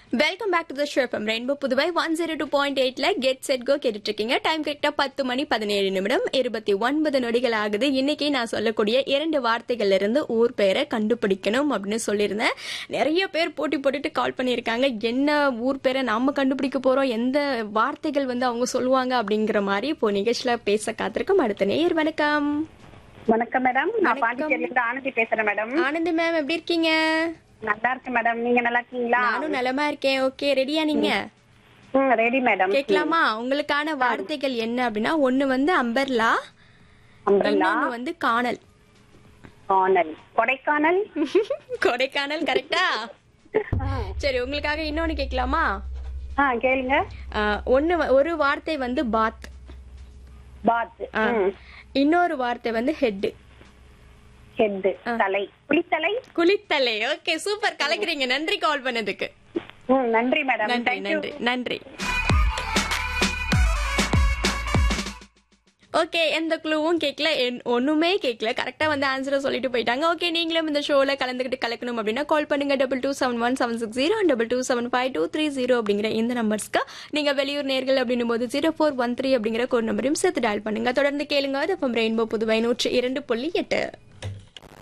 welcome back to the show FM rainbow Puduvai one zero two point எயிட்ல get set go கேட்டுட்டு இருக்கீங்க time கரெக்டா பத்து மணி பதினேழு நிமிடம் இருபத்தி ஒன்பது நொடிகள் ஆகுது இன்னைக்கு நான் சொல்லக்கூடிய இரண்டு வார்த்தைகள்ல இருந்து ஊர் பெயரை கண்டுபிடிக்கணும் அப்படின்னு சொல்லியிருந்தேன் நிறைய பேர் போட்டி போட்டுட்டு கால் பண்ணியிருக்காங்க என்ன ஊர் பேரை நாம கண்டுபிடிக்க போறோம் எந்த வார்த்தைகள் வந்து அவங்க சொல்லுவாங்க அப்படிங்கிற மாதிரி இப்போ நிகழ்ச்சியில பேச காத்திருக்கோம் அடுத்த நேயர் வணக்கம் வணக்கம் மேடம் நான் பாண்டிச்சேரியில இருந்து ஆனந்தி பேசுறேன் மேடம் ஆனந்தி மேம் எப்படி இருக்கீங்க நல்லா இருக்கேன் மேடம் நீங்க நல்லா இருக்கீங்களா நானும் நலமா இருக்கேன் ஓகே ரெடியா நீங்க ம் ரெடி மேடம் கேட்கலாமா உங்களுக்கான வார்த்தைகள் என்ன அப்படின்னா ஒண்ணு வந்து அம்பர்லா அம்ரல்லா இன்னொன்னு வந்து காணல் கானல் கொடைக்கானல் கொடைக்கானல் கரெக்டா சரி உங்களுக்காக இன்னொன்னு கேட்கலாமா ஆ கேளுங்க ஆஹ், ஒண்ணு வ- ஒரு வார்த்தை வந்து பாத் பாத் ஆஹ், இன்னொரு வார்த்தை வந்து ஹெட் ஹெட் தலை புலித்தலை குளித்தலை ஓகே சூப்பர் கலக்குறீங்க நன்றி கால் பண்ணதுக்கு ம் நன்றி மேடம் நன்றி தேங்க்யூ நன்றி நன்றி ஓகே எந்த குழுவும் கேட்கல என்- ஒண்ணுமே கேட்கல கரெக்டா வந்து ஆன்சரை சொல்லிட்டு போயிட்டாங்க ஓகே நீங்களும் இந்த ஷோல கலந்துக்கிட்டு கலக்கணும் அப்படின்னா கால் பண்ணுங்க double two seven one seven six zero double two seven five two three zero அப்படிங்கிற இந்த நம்பர்ஸ்க்கு நீங்க வெளியூர் நேர்கள் அப்படின்னும் போது ஜீரோ ஃபோர் ஒன் த்ரீ அப்படிங்கிற கோட் நம்பரையும் சேர்த்து டயல் பண்ணுங்க தொடர்ந்து கேளுங்க அது ரெயின்போ புதுவை நூற்றி இரண்டு புள்ளி எட்டு